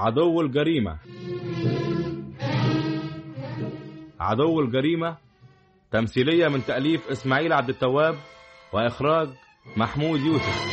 عدو الجريمة عدو الجريمة تمثيلية من تأليف إسماعيل عبد التواب وإخراج محمود يوسف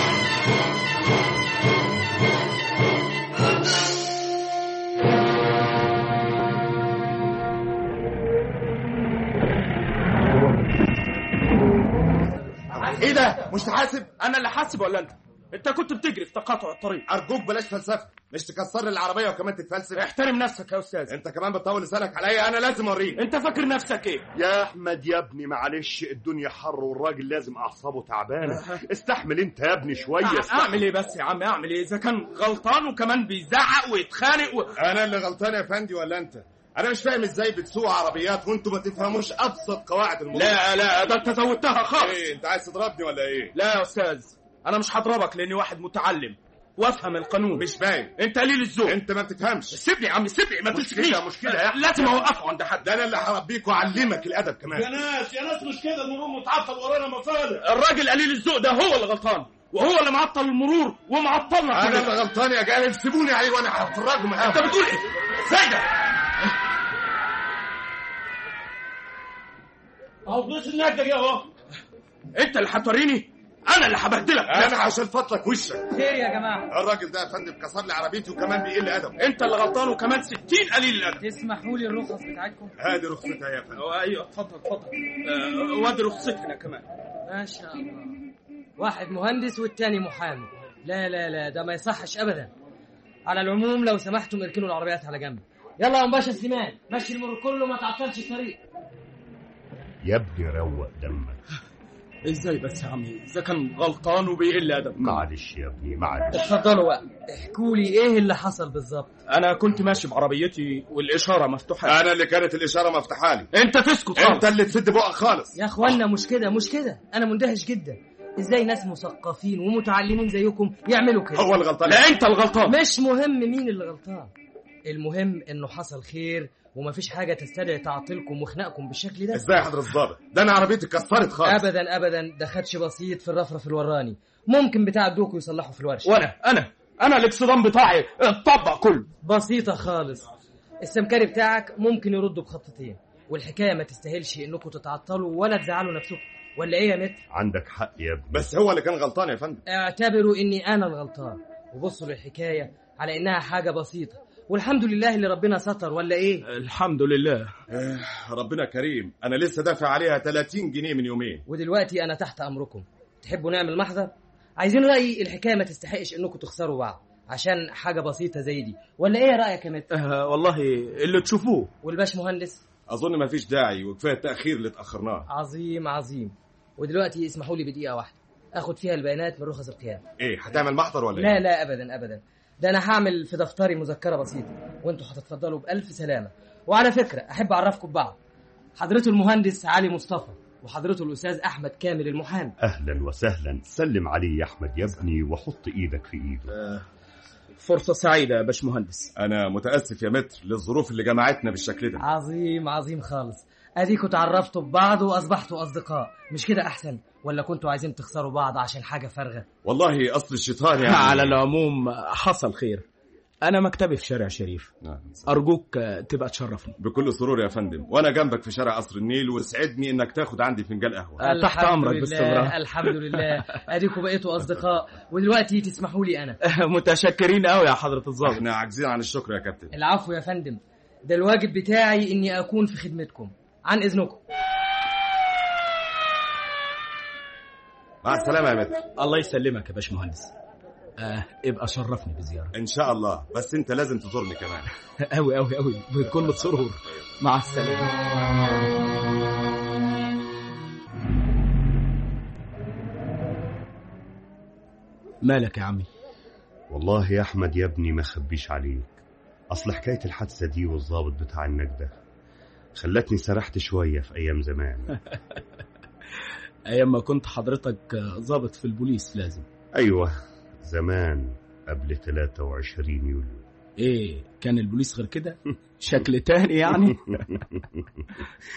ايه ده مش تحاسب انا اللي حاسب ولا انت انت كنت بتجري في تقاطع الطريق ارجوك بلاش فلسفه مش تكسر لي العربيه وكمان تتفلسف احترم نفسك يا استاذ انت كمان بتطول لسانك عليا انا لازم اوريك انت فاكر نفسك ايه يا احمد يا ابني معلش الدنيا حر والراجل لازم اعصابه تعبانه استحمل انت يا ابني شويه أع- اعمل ايه بس يا عم اعمل ايه اذا كان غلطان وكمان بيزعق ويتخانق و... انا اللي غلطان يا فندي ولا انت انا مش فاهم ازاي بتسوق عربيات وانتوا ما تفهموش ابسط قواعد المرور لا لا ده انت زودتها خالص ايه انت عايز تضربني ولا ايه لا يا استاذ انا مش هضربك لاني واحد متعلم وافهم القانون مش باين انت قليل الذوق انت ما بتفهمش سيبني يا عم سيبني ما تمسكنيش مشكله مشكله يا أحمد. لازم اوقفه عند حد ده انا اللي هربيك واعلمك الادب كمان ناس يا ناس مش كده المرور متعطل ورانا مفارق الراجل قليل الذوق ده هو اللي غلطان وهو اللي معطل المرور ومعطلنا انا كلنا. اللي غلطان يا جاهل سيبوني عليه وانا هفرجهم انت بتقول ايه ازاي ده اهو بص النجدة يا اهو انت اللي هتوريني انا اللي هبهدلك انا عشان فضلك وشك خير يا جماعة الراجل ده يا فندم كسر لي عربيتي وكمان بيقل ادب انت اللي غلطان وكمان 60 قليل الادب تسمحوا لي الرخص بتاعتكم هادي رخصتها يا فندم أه، ايوه اتفضل اتفضل أه، وادي رخصتنا كمان ما شاء الله واحد مهندس والتاني محامي لا لا لا ده ما يصحش ابدا على العموم لو سمحتم اركنوا العربيات على جنب يلا يا ام باشا سليمان مشي المرور كله ما تعطلش الطريق يا ابني روق دمك ازاي بس يا عمي اذا كان غلطان وبيقل ادب معلش يا ابني معلش اتفضلوا بقى احكوا لي ايه اللي حصل بالظبط انا كنت ماشي بعربيتي والاشاره مفتوحه انا اللي كانت الاشاره مفتوحه لي انت تسكت انت خالص اللي تسد بقك خالص يا اخوانا مش كده مش كده انا مندهش جدا ازاي ناس مثقفين ومتعلمين زيكم يعملوا كده هو اللي غلطان لا انت الغلطان مش مهم مين اللي غلطان المهم انه حصل خير ومفيش حاجه تستدعي تعطيلكم وخناقكم بالشكل ده ازاي يا حضرة الظابط ده انا عربيتي اتكسرت خالص ابدا ابدا ده خدش بسيط في الرفرف الوراني ممكن بتاع الدوكو يصلحه في الورشه وانا انا انا الاكسدام بتاعي اتطبق كله بسيطه خالص السمكري بتاعك ممكن يرده بخطتين والحكايه ما تستاهلش انكم تتعطلوا ولا تزعلوا نفسكم ولا ايه يا متر عندك حق يا ابني بس هو اللي كان غلطان يا فندم اعتبروا اني انا الغلطان وبصوا للحكايه على انها حاجه بسيطه والحمد لله اللي ربنا ستر ولا ايه الحمد لله آه، ربنا كريم انا لسه دافع عليها 30 جنيه من يومين ودلوقتي انا تحت امركم تحبوا نعمل محضر عايزين رايي الحكايه ما تستحقش انكم تخسروا بعض عشان حاجه بسيطه زي دي ولا ايه يا رايك يا متر أه والله اللي تشوفوه والباش مهندس اظن ما فيش داعي وكفايه التاخير اللي اتاخرناه عظيم عظيم ودلوقتي اسمحوا لي بدقيقه واحده اخد فيها البيانات من رخص القيادة ايه هتعمل محضر ولا لا ايه لا ابدا ابدا ده انا هعمل في دفتري مذكره بسيطه وانتوا هتتفضلوا بالف سلامه وعلى فكره احب اعرفكم ببعض حضرته المهندس علي مصطفى وحضرته الاستاذ احمد كامل المحامي اهلا وسهلا سلم عليه يا احمد يا ابني وحط ايدك في ايده فرصه سعيده يا باش مهندس انا متاسف يا متر للظروف اللي جمعتنا بالشكل ده عظيم عظيم خالص اديكوا تعرفتوا ببعض واصبحتوا اصدقاء مش كده احسن ولا كنتوا عايزين تخسروا بعض عشان حاجه فارغه والله اصل الشيطان يعني على العموم حصل خير انا مكتبي في شارع شريف نعم. ارجوك آه، تبقى تشرفني بكل سرور يا فندم وانا جنبك في شارع قصر النيل وسعدني انك تاخد عندي فنجان قهوه آه، تحت الحمد امرك لله، باستمرار الحمد لله اديكوا بقيتوا اصدقاء ودلوقتي تسمحوا لي انا متشكرين قوي يا حضره الضابط احنا عاجزين عن الشكر يا كابتن العفو يا فندم ده الواجب بتاعي اني اكون في خدمتكم عن اذنكم مع السلامه يا متر الله يسلمك يا باش مهندس آه ابقى شرفني بزياره ان شاء الله بس انت لازم تزورني كمان قوي قوي قوي بكل سرور مع السلامه مالك يا عمي والله يا احمد يا ابني ما خبيش عليك اصل حكايه الحادثه دي والظابط بتاع النجده خلتني سرحت شويه في ايام زمان ايام ما كنت حضرتك ضابط في البوليس لازم ايوه زمان قبل 23 يوليو ايه كان البوليس غير كده شكل تاني يعني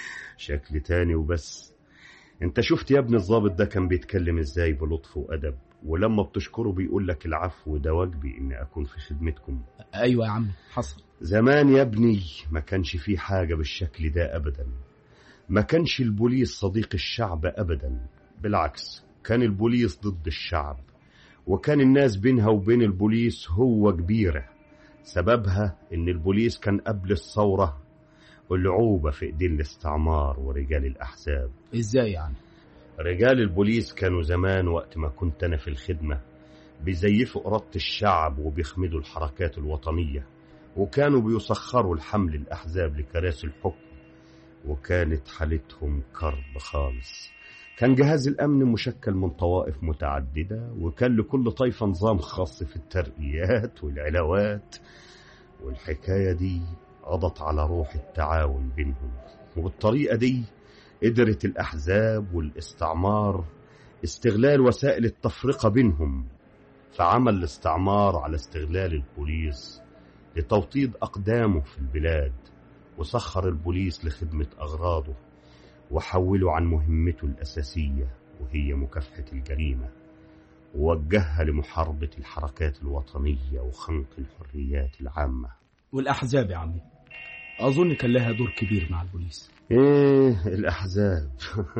شكل تاني وبس انت شفت يا ابني الظابط ده كان بيتكلم ازاي بلطف وادب ولما بتشكره بيقول لك العفو ده واجبي إني أكون في خدمتكم ايوه يا عمي حصل زمان يا ابني ما كانش في حاجة بالشكل ده أبدا ما كانش البوليس صديق الشعب أبدا بالعكس كان البوليس ضد الشعب وكان الناس بينها وبين البوليس هو كبيرة سببها إن البوليس كان قبل الثورة العوبة في إيدين الاستعمار ورجال الأحزاب ازاي يعني رجال البوليس كانوا زمان وقت ما كنت أنا في الخدمة بيزيفوا إرادة الشعب وبيخمدوا الحركات الوطنية وكانوا بيسخروا الحمل الأحزاب لكراسي الحكم وكانت حالتهم كرب خالص كان جهاز الأمن مشكل من طوائف متعددة وكان لكل طائفة نظام خاص في الترقيات والعلاوات والحكاية دي قضت على روح التعاون بينهم وبالطريقة دي قدرت الأحزاب والاستعمار استغلال وسائل التفرقة بينهم فعمل الاستعمار على استغلال البوليس لتوطيد أقدامه في البلاد وسخر البوليس لخدمة أغراضه وحوله عن مهمته الأساسية وهي مكافحة الجريمة ووجهها لمحاربة الحركات الوطنية وخنق الحريات العامة والاحزاب يا عمي اظن كان لها دور كبير مع البوليس ايه الأحزاب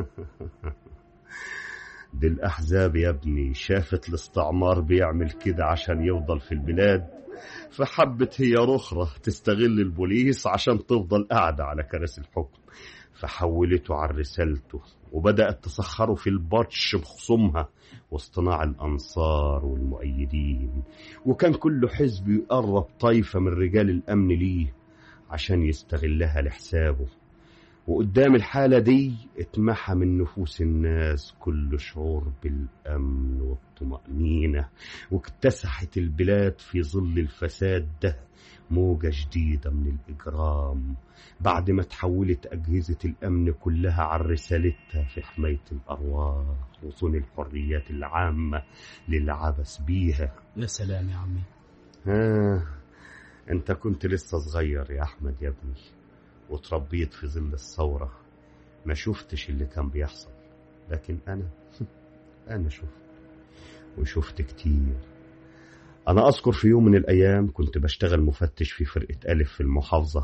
دي الأحزاب يا ابني شافت الاستعمار بيعمل كده عشان يفضل في البلاد فحبت هي رخرة تستغل البوليس عشان تفضل قاعدة على كراسي الحكم فحولته عن رسالته وبدأت تسخره في البطش بخصومها واصطناع الأنصار والمؤيدين وكان كل حزب يقرب طايفة من رجال الأمن ليه عشان يستغلها لحسابه وقدام الحالة دي اتمحى من نفوس الناس كل شعور بالأمن والطمأنينة واكتسحت البلاد في ظل الفساد ده موجة جديدة من الإجرام بعد ما تحولت أجهزة الأمن كلها عن رسالتها في حماية الأرواح وصون الحريات العامة للعبث بيها يا سلام يا عمي آه أنت كنت لسه صغير يا أحمد يا ابني وتربيت في ظل الثورة ما شفتش اللي كان بيحصل لكن أنا أنا شفت وشفت كتير أنا أذكر في يوم من الأيام كنت بشتغل مفتش في فرقة ألف في المحافظة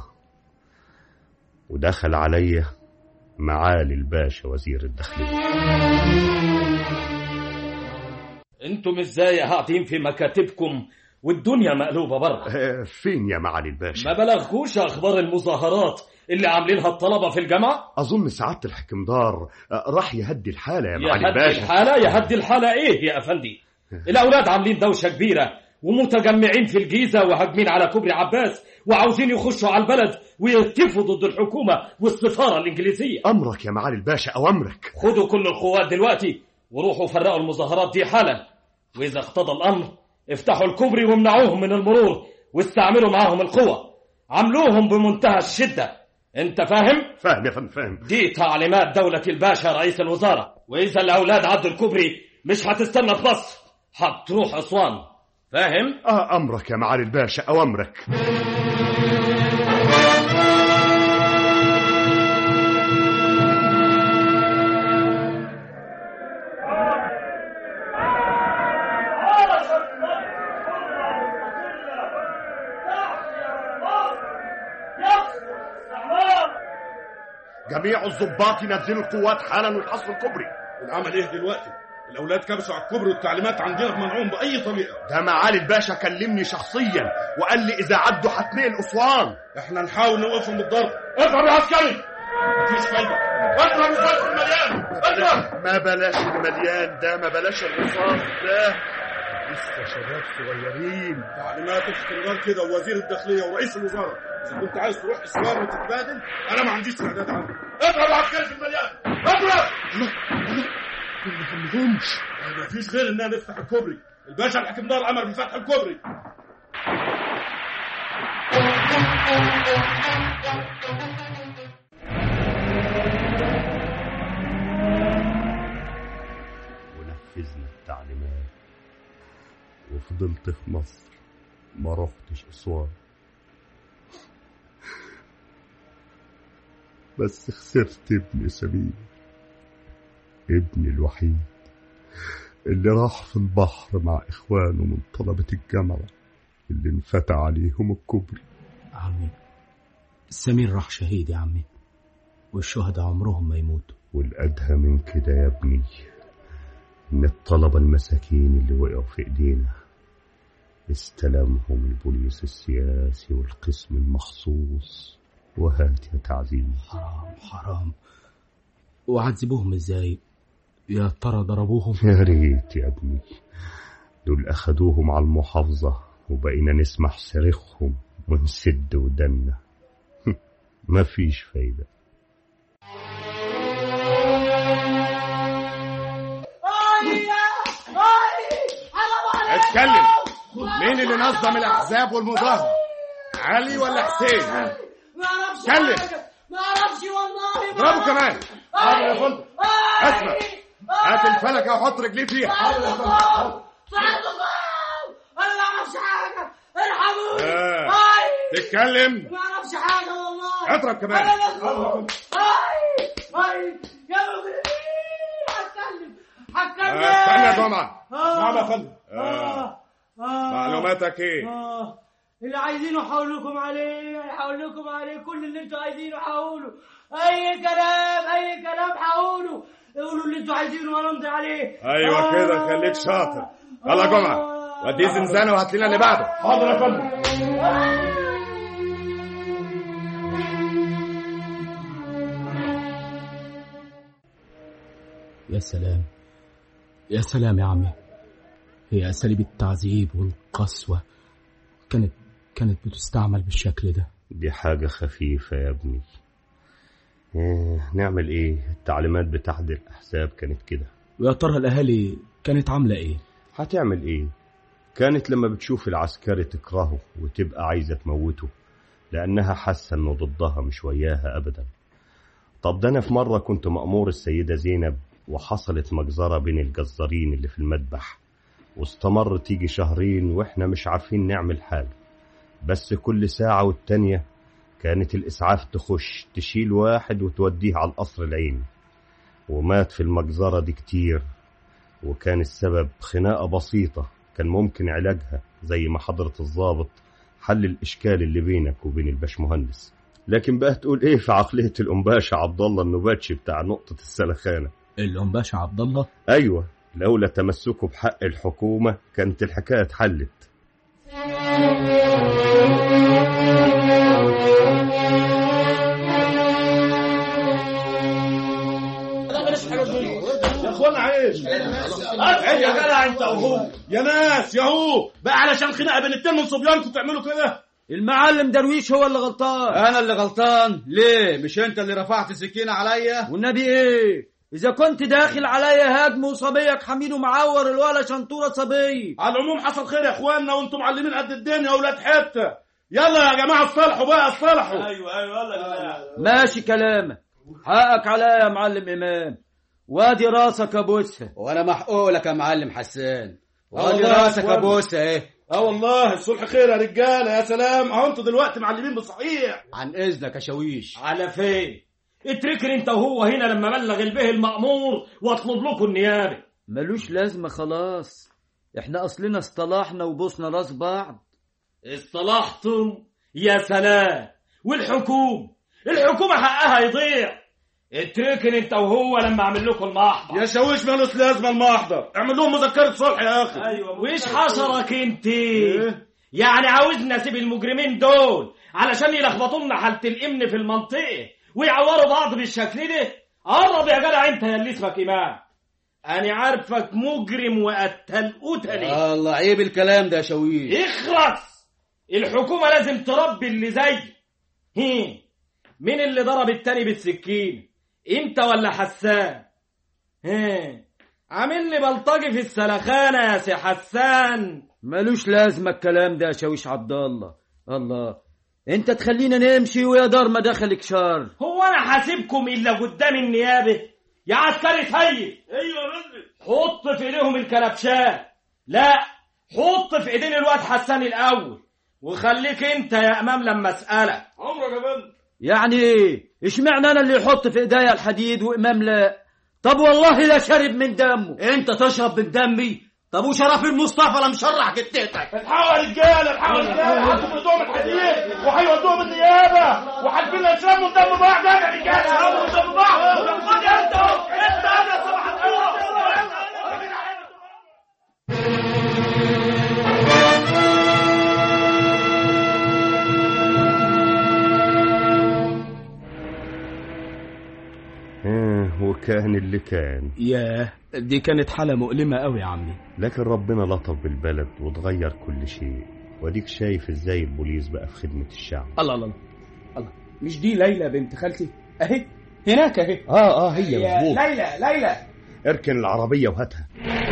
ودخل عليا معالي الباشا وزير الداخلية انتم ازاي قاعدين في مكاتبكم والدنيا مقلوبة بره آه، فين يا معالي الباشا ما بلغكوش اخبار المظاهرات اللي عاملينها الطلبة في الجامعة أظن سعادة الحكمدار آه، راح يهدي الحالة يا يا معالي هدي الباشا الحالة يا هدي الحالة ايه يا افندي الاولاد عاملين دوشة كبيرة ومتجمعين في الجيزة وهاجمين على كوبري عباس وعاوزين يخشوا على البلد ويهتفوا ضد الحكومة والسفارة الإنجليزية أمرك يا معالي الباشا أوامرك خدوا كل القوات دلوقتي وروحوا فرقوا المظاهرات دي حالا وإذا اقتضى الأمر افتحوا الكوبري وامنعوهم من المرور واستعملوا معاهم القوة عاملوهم بمنتهى الشدة انت فاهم؟ فاهم يا فندم فاهم دي تعليمات دولة الباشا رئيس الوزارة وإذا الأولاد عدوا الكوبري مش هتستنى في مصر هتروح أسوان فاهم؟ آه أمرك يا معالي الباشا أوامرك جميع الضباط ينزلوا القوات حالا ويحصروا الكوبري العمل ايه دلوقتي الاولاد كبسوا على الكوبري والتعليمات عندنا بمنعهم باي طريقه ده معالي الباشا كلمني شخصيا وقال لي إذا عدوا هتنقل أسوان احنا نحاول نوقفهم بالضرب اضرب يا عسكري مفيش فايده اضرب الرصاص المليان اضرب ما بلاش المليان ده ما بلاش الرصاص ده لسه شباب صغيرين تعليمات اسكندر كده ووزير الداخليه ورئيس الوزاره اذا كنت عايز تروح اسوان وتتبادل انا ما عنديش استعداد عنه اضرب العسكري في المليان اضرب ما فهمهمش ما فيش غير اننا نفتح الكوبري الباشا الحكمدار امر بفتح الكوبري ونفذنا التعليمات وفضلت في مصر ما رحتش أسوان بس خسرت ابني سمير ابني الوحيد اللي راح في البحر مع إخوانه من طلبة الجامعة اللي انفتح عليهم الكوبري عمي سمير راح شهيد يا عمي والشهداء عمرهم ما يموتوا والأدهى من كده يا ابني إن الطلبة المساكين اللي وقعوا في إيدينا استلمهم البوليس السياسي والقسم المخصوص وهات يا تعزيز حرام حرام وعذبوهم ازاي يا ترى ضربوهم يا ريت يا ابني دول أخدوهم على المحافظة وبقينا نسمع صريخهم ونسد ودنا مفيش فايدة اتكلم مين اللي نظم الاحزاب والمظاهره علي ولا حسين ما اعرفش اتكلم. حاجة. ما اعرفش والله ما اضربه كمان أعرفش. حاضر يا فندم آي. اسمع هات آي. الفلكه وحط رجليه فيها سعد الله سعد الله انا ما اعرفش حاجه ارحموني آه. اي تتكلم ما اعرفش حاجه والله اضرب كمان انا مظلوم اي اي يا مجرمين هتكلم هتكلم آه، استنى يا جمعه آه. نعم يا فندم آه. آه. آه. معلوماتك ايه آه. اللي عايزينه هقول لكم عليه هقول لكم عليه كل اللي انتوا عايزينه هقوله اي كلام اي كلام هقوله قولوا اللي انتوا عايزينه وانا امضي عليه ايوه كده خليك شاطر يلا يا جمعه وديه زنزانه وهات لنا اللي بعده حاضر يا فندم يا سلام يا سلام يا عمي هي أساليب التعذيب والقسوة كانت كانت بتستعمل بالشكل ده دي حاجة خفيفة يا ابني إيه نعمل ايه التعليمات بتاعت الأحزاب كانت كده ويا ترى الأهالي كانت عاملة إيه؟ هتعمل ايه كانت لما بتشوف العسكري تكرهه وتبقى عايزة تموته لأنها حاسة إنه ضدها مش وياها أبدا طب ده أنا في مرة كنت مأمور السيدة زينب وحصلت مجزرة بين الجزارين اللي في المذبح واستمر تيجي شهرين وإحنا مش عارفين نعمل حاجة بس كل ساعة والتانية كانت الإسعاف تخش تشيل واحد وتوديه على القصر العيني ومات في المجزرة دي كتير وكان السبب خناقة بسيطة كان ممكن علاجها زي ما حضرة الضابط حل الإشكال اللي بينك وبين الباشمهندس لكن بقى تقول إيه في عقلية الأنباشا عبد الله النباتشي بتاع نقطة السلخانة الأم باشا عبد الله أيوة لولا تمسكه بحق الحكومة كانت الحكاية اتحلت يا اخوانا عيش عيش يا جدع انت وهو يا ناس يا هو بقى علشان خناقه بين اتنين من صبيانكم تعملوا كده المعلم درويش هو اللي غلطان انا اللي غلطان ليه مش انت اللي رفعت سكينه عليا والنبي ايه اذا كنت داخل عليا هاجم وصبيك حميد ومعور الولا شنطوره صبي على العموم حصل خير يا اخوانا وانتم معلمين قد الدنيا اولاد حته يلا يا جماعه اصطلحوا بقى اصطلحوا ايوه ايوه يلا ماشي كلامك حقك عليا يا معلم امام وادي راسك ابوسها وانا محقولك يا معلم حسان وادي والله راسك أكبر. ابوسها ايه اه والله الصلح خير يا رجاله يا سلام اهو انتوا دلوقتي معلمين بصحيح عن اذنك يا شويش على فين اتركني انت وهو هنا لما بلغ البه المأمور واطلب لكم النيابة ملوش لازمه خلاص احنا اصلنا اصطلحنا وبوسنا راس بعض اصطلحتم يا سلام والحكومة الحكومة حقها يضيع اتركني انت وهو لما اعمل لكم المحضر يا شاويش مالوش لازمه المحضر اعمل لهم مذكره صلح يا اخي ايوه ويش حشرك انت يعني عاوزني اسيب المجرمين دول علشان يلخبطوا لنا حاله الامن في المنطقه ويعوروا بعض بالشكل ده قرب يا جدع انت يا اللي اسمك امام انا عارفك مجرم وقتل قتلي الله عيب الكلام ده يا شويش اخرس الحكومة لازم تربي اللي زي هي مين اللي ضرب التاني بالسكين انت ولا حسان ها عامل لي بلطجي في السلخانة يا سي حسان ملوش لازمه الكلام ده يا شاويش عبد الله الله انت تخلينا نمشي ويا دار ما دخلك شر هو انا حاسبكم الا قدام النيابة يا عسكري سيد ايوه يا بنت حط في ايديهم الكلبشات لا حط في ايدين الواد حسان الاول وخليك انت يا امام لما اسالك عمرك يا بنت يعني ايه اشمعنى انا اللي يحط في ايديا الحديد وامام لا طب والله لا شرب من دمه انت تشرب من دمي طب وشرف المصطفى لا مشرح جتتك الحقوا يا رجاله الحقوا يا رجاله حطوا في ايدهم الحديد وهيودوهم النيابه وحالفين يشربوا دم بعض يا رجاله يشربوا دم بعض خد انت انت انا صباح الخير آه وكان اللي كان ياه دي كانت حالة مؤلمة قوي يا عمي لكن ربنا لطف بالبلد وتغير كل شيء وديك شايف ازاي البوليس بقى في خدمة الشعب الله الله الله مش دي ليلى بنت خالتي اهي هناك اهي اه اه هي يا مظبوط ليلى ليلى اركن العربية وهاتها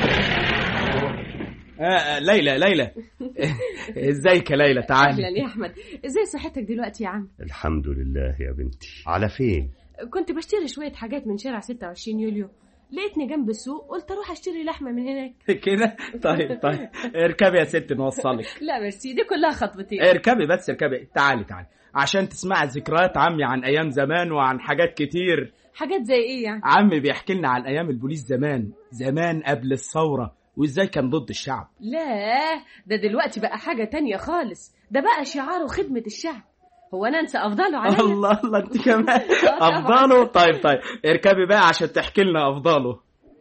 آه آه، ليلى ليلى ازيك يا ليلى تعالي اهلا يا احمد ازاي صحتك دلوقتي يا عم الحمد لله يا بنتي على فين كنت بشتري شويه حاجات من شارع 26 يوليو لقيتني جنب السوق قلت اروح اشتري لحمه من هناك كده طيب طيب اركبي يا ست نوصلك لا ميرسي دي كلها خطوتين اركبي بس اركبي تعالي تعالي عشان تسمعي ذكريات عمي عن ايام زمان وعن حاجات كتير حاجات زي ايه يعني عمي بيحكي لنا عن ايام البوليس زمان زمان قبل الثوره وازاي كان ضد الشعب لا ده دلوقتي بقى حاجه تانية خالص ده بقى شعاره خدمه الشعب هو انا انسى افضله عليا الله الله انت كمان افضله طيب طيب اركبي بقى عشان تحكي لنا افضله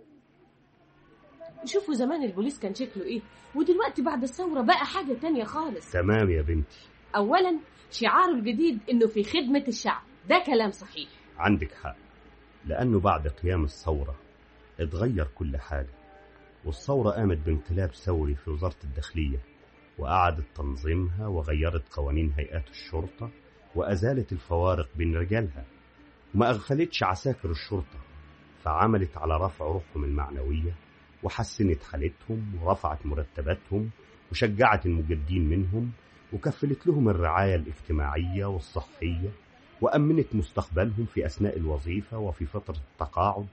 شوفوا زمان البوليس كان شكله ايه ودلوقتي بعد الثوره بقى حاجه تانية خالص تمام يا بنتي اولا شعاره الجديد انه في خدمه الشعب ده كلام صحيح عندك حق لأنه بعد قيام الثورة اتغير كل حاجة والثورة قامت بانقلاب ثوري في وزارة الداخلية وأعادت تنظيمها وغيرت قوانين هيئات الشرطة وأزالت الفوارق بين رجالها وما أغفلتش عساكر الشرطة فعملت على رفع روحهم المعنوية وحسنت حالتهم ورفعت مرتباتهم وشجعت المجدين منهم وكفلت لهم الرعاية الاجتماعية والصحية وأمنت مستقبلهم في أثناء الوظيفة وفي فترة التقاعد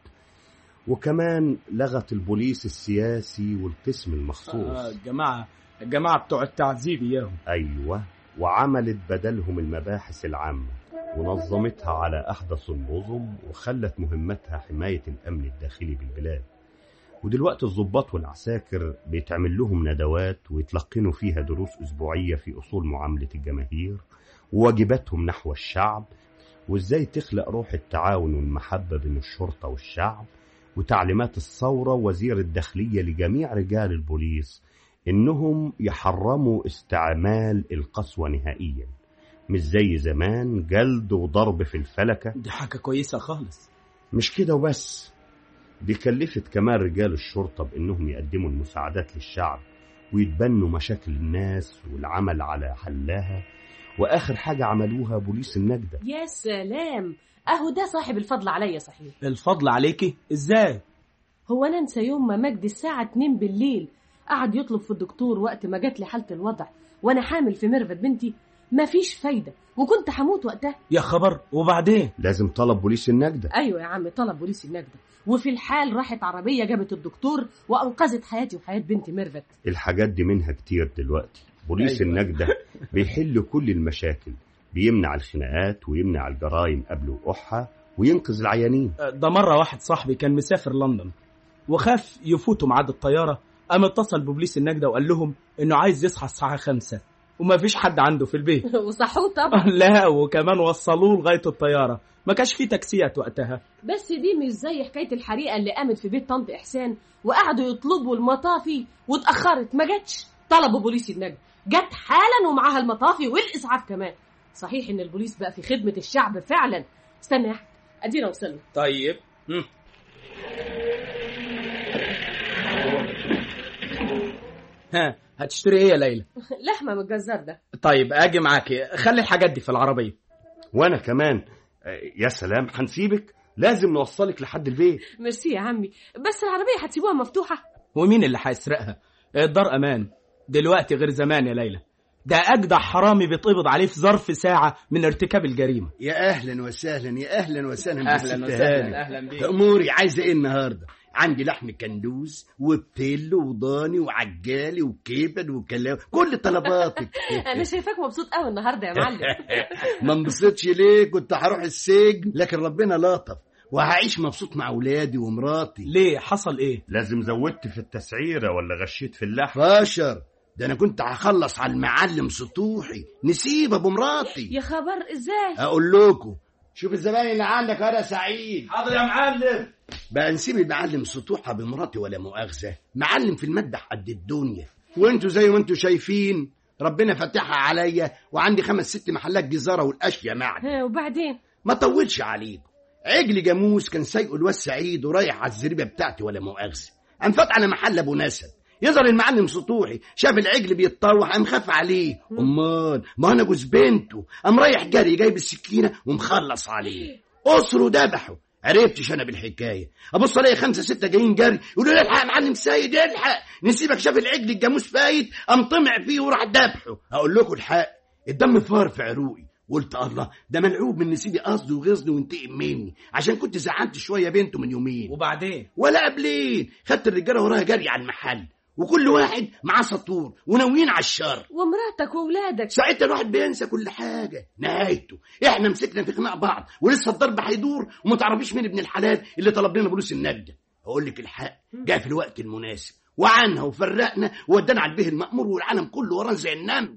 وكمان لغت البوليس السياسي والقسم آه، المخصوص الجماعه الجماعه بتوع التعذيب اياهم أيوة وعملت بدلهم المباحث العامة ونظمتها على أحدث النظم وخلت مهمتها حماية الأمن الداخلي بالبلاد ودلوقتي الضباط والعساكر بيتعمل لهم ندوات ويتلقنوا فيها دروس أسبوعية في أصول معاملة الجماهير وواجباتهم نحو الشعب وإزاي تخلق روح التعاون والمحبة بين الشرطة والشعب وتعليمات الثورة وزير الداخلية لجميع رجال البوليس إنهم يحرموا استعمال القسوة نهائيا مش زي زمان جلد وضرب في الفلكة دي حاجه كويسه خالص مش كده وبس دي كلفت كمان رجال الشرطة بإنهم يقدموا المساعدات للشعب ويتبنوا مشاكل الناس والعمل على حلها وآخر حاجة عملوها بوليس النجدة يا سلام اهو ده صاحب الفضل عليا صحيح الفضل عليكي ازاي هو انا انسى يوم ما مجدي الساعه 2 بالليل قعد يطلب في الدكتور وقت ما جات لي حاله الوضع وانا حامل في ميرفت بنتي مفيش فايده وكنت هموت وقتها يا خبر وبعدين لازم طلب بوليس النجدة ايوه يا عم طلب بوليس النجده وفي الحال راحت عربيه جابت الدكتور وانقذت حياتي وحياه بنتي ميرفت الحاجات دي منها كتير دلوقتي بوليس أيوة. أيوة. النجدة بيحل كل المشاكل بيمنع الخناقات ويمنع الجرائم قبل وقوعها وينقذ العيانين ده مرة واحد صاحبي كان مسافر لندن وخاف يفوتوا ميعاد الطيارة قام اتصل ببوليس النجدة وقال لهم إنه عايز يصحى الساعة خمسة وما فيش حد عنده في البيت وصحوه طبعا لا وكمان وصلوه لغاية الطيارة ما كانش في تاكسيات وقتها بس دي مش زي حكايه الحريقه اللي قامت في بيت طنط احسان وقعدوا يطلبوا المطافي واتاخرت ما جاتش طلبوا بوليس النجدة جت حالا ومعاها المطافي والاسعاف كمان صحيح ان البوليس بقى في خدمه الشعب فعلا استنى يا احمد ادينا وصلنا طيب مم. ها هتشتري ايه يا ليلى لحمه من الجزار ده طيب اجي معاكي خلي الحاجات دي في العربية وأنا كمان آه، يا سلام هنسيبك لازم نوصلك لحد البيت ميرسي يا عمي بس العربيه هتسيبوها مفتوحه ومين اللي هيسرقها الدار امان دلوقتي غير زمان يا ليلى ده اجدع حرامي بيتقبض عليه في ظرف ساعة من ارتكاب الجريمة يا اهلا وسهلا يا اهلا وسهلا اهلا بالست وسهلا هاني. اهلا بيك اموري عايزه ايه النهارده عندي لحم كندوز وبتيل وضاني وعجالي وكبد وكلاوي كل طلباتك انا شايفاك مبسوط قوي النهارده يا معلم ما انبسطش ليه كنت هروح السجن لكن ربنا لطف وهعيش مبسوط مع اولادي ومراتي ليه حصل ايه لازم زودت في التسعيرة ولا غشيت في اللحم فاشر ده انا كنت هخلص على المعلم سطوحي نسيب ابو مراتي يا خبر ازاي اقول لكم شوف الزباين اللي عندك يا سعيد حاضر يا معلم بقى نسيب المعلم سطوحة بمراتي ولا مؤاخذة معلم في المدح قد الدنيا وانتوا زي ما انتوا شايفين ربنا فتحها عليا وعندي خمس ست محلات جزارة والاشياء معدن ها وبعدين ما طولش عليكم عجل جاموس كان سايقه الواد سعيد ورايح على الزريبه بتاعتي ولا مؤاخذه قام فات على محل ابو نسب يظهر المعلم سطوحي شاف العجل بيتطوح قام خاف عليه امال ما انا جوز بنته قام رايح جري جايب السكينه ومخلص عليه اسره ذبحه عرفتش انا بالحكايه ابص الاقي خمسه سته جايين جري يقولوا لي الحق يا معلم سيد الحق نسيبك شاف العجل الجاموس فايت قام طمع فيه وراح ذبحه اقول لكم الحق الدم فار في عروقي قلت الله ده ملعوب من نسيبي قصدي وغيظني وانتقم مني عشان كنت زعلت شويه بنته من يومين وبعدين ولا قبلين خدت الرجاله وراها جري على المحل وكل واحد معاه سطور وناويين على الشر ومراتك واولادك ساعتها الواحد بينسى كل حاجه نهايته احنا مسكنا في خناق بعض ولسه الضرب هيدور وما تعرفيش مين ابن الحلال اللي طلب لنا فلوس النجده اقول لك الحق جاء في الوقت المناسب وعنها وفرقنا وودانا على البيه المأمور والعالم كله وراه زي النمل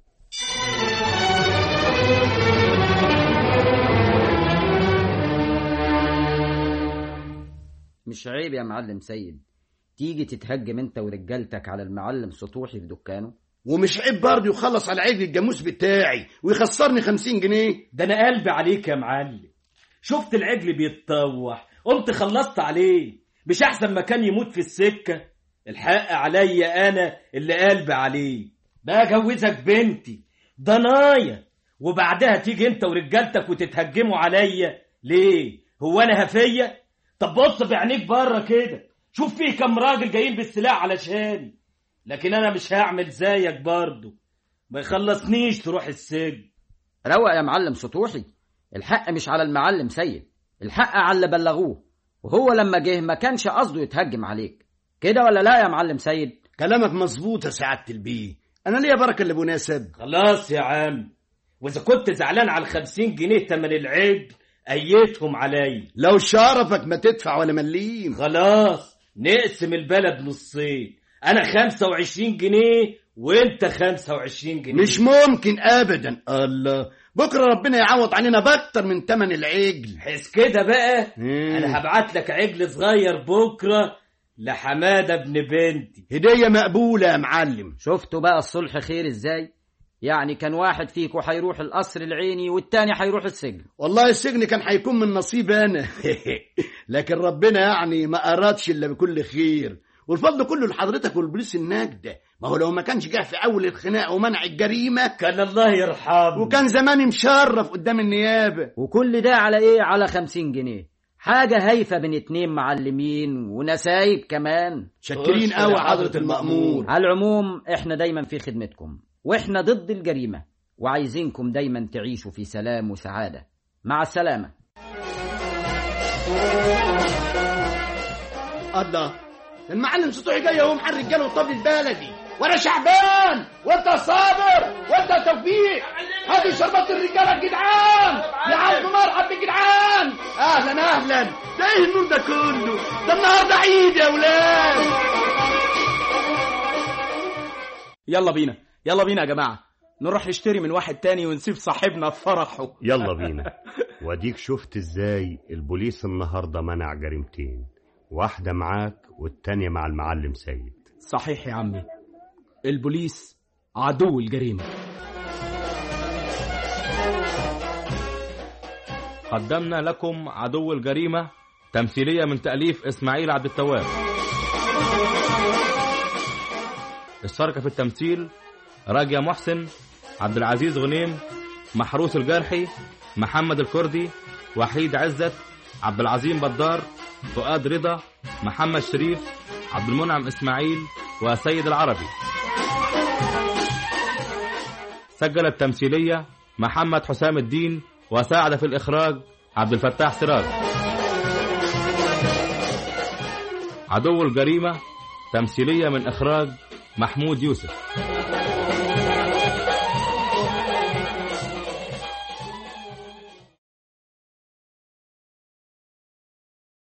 مش عيب يا معلم سيد تيجي تتهجم انت ورجالتك على المعلم سطوحي في دكانه ومش عيب برضه يخلص على عجل الجاموس بتاعي ويخسرني خمسين جنيه ده انا قلبي عليك يا معلم شفت العجل بيتطوح قمت خلصت عليه مش احسن ما كان يموت في السكه الحق عليا انا اللي قلبي عليه بقى جوزك بنتي ده نايا وبعدها تيجي انت ورجالتك وتتهجموا عليا ليه هو انا هفيه طب بص بعينيك بره كده شوف فيه كم راجل جايين بالسلاح علشاني لكن انا مش هعمل زيك برضه ما يخلصنيش تروح السجن روق يا معلم سطوحي الحق مش على المعلم سيد الحق على اللي بلغوه وهو لما جه ما كانش قصده يتهجم عليك كده ولا لا يا معلم سيد كلامك مظبوط يا سعاده البيه انا ليا بركه اللي مناسب خلاص يا عم واذا كنت زعلان على الخمسين جنيه تمن العجل ايتهم عليا لو شرفك ما تدفع ولا مليم خلاص نقسم البلد نصين انا خمسة وعشرين جنيه وانت خمسة وعشرين جنيه مش ممكن ابدا الله بكره ربنا يعوض علينا باكتر من تمن العجل حس كده بقى مم. انا هبعت لك عجل صغير بكره لحماده ابن بنتي هديه مقبوله يا معلم شفتوا بقى الصلح خير ازاي يعني كان واحد فيكم هيروح القصر العيني والتاني هيروح السجن والله السجن كان هيكون من نصيب انا لكن ربنا يعني ما ارادش الا بكل خير والفضل كله لحضرتك والبوليس النجدة ما هو لو ما كانش جه في اول الخناق ومنع الجريمه كان الله يرحمه وكان زماني مشرف قدام النيابه وكل ده على ايه على خمسين جنيه حاجة هايفة بين اتنين معلمين ونسايب كمان شاكرين أشكر قوي يا حضرة حضرة المأمور على العموم احنا دايما في خدمتكم واحنا ضد الجريمة وعايزينكم دايما تعيشوا في سلام وسعادة مع السلامة الله المعلم سطوحي جاي اهو مع الرجاله والطبل البلدي وانا شعبان وانت صابر وانت توفيق هذه شربات الرجاله الجدعان يا عم مرحب بالجدعان اهلا اهلا ده ايه النور ده كله ده النهارده عيد يا ولاد يلا بينا يلا بينا يا جماعة نروح نشتري من واحد تاني ونسيب صاحبنا في فرحه يلا بينا واديك شفت ازاي البوليس النهارده منع جريمتين واحدة معاك والتانية مع المعلم سيد صحيح يا عمي البوليس عدو الجريمة قدمنا لكم عدو الجريمة تمثيلية من تأليف إسماعيل عبد التواب اشترك في التمثيل راجية محسن عبد العزيز غنيم محروس الجرحي محمد الكردي وحيد عزت عبد العظيم بدار فؤاد رضا محمد شريف عبد المنعم إسماعيل وسيد العربي سجل التمثيلية محمد حسام الدين وساعد في الإخراج عبد الفتاح سراج عدو الجريمة تمثيلية من إخراج محمود يوسف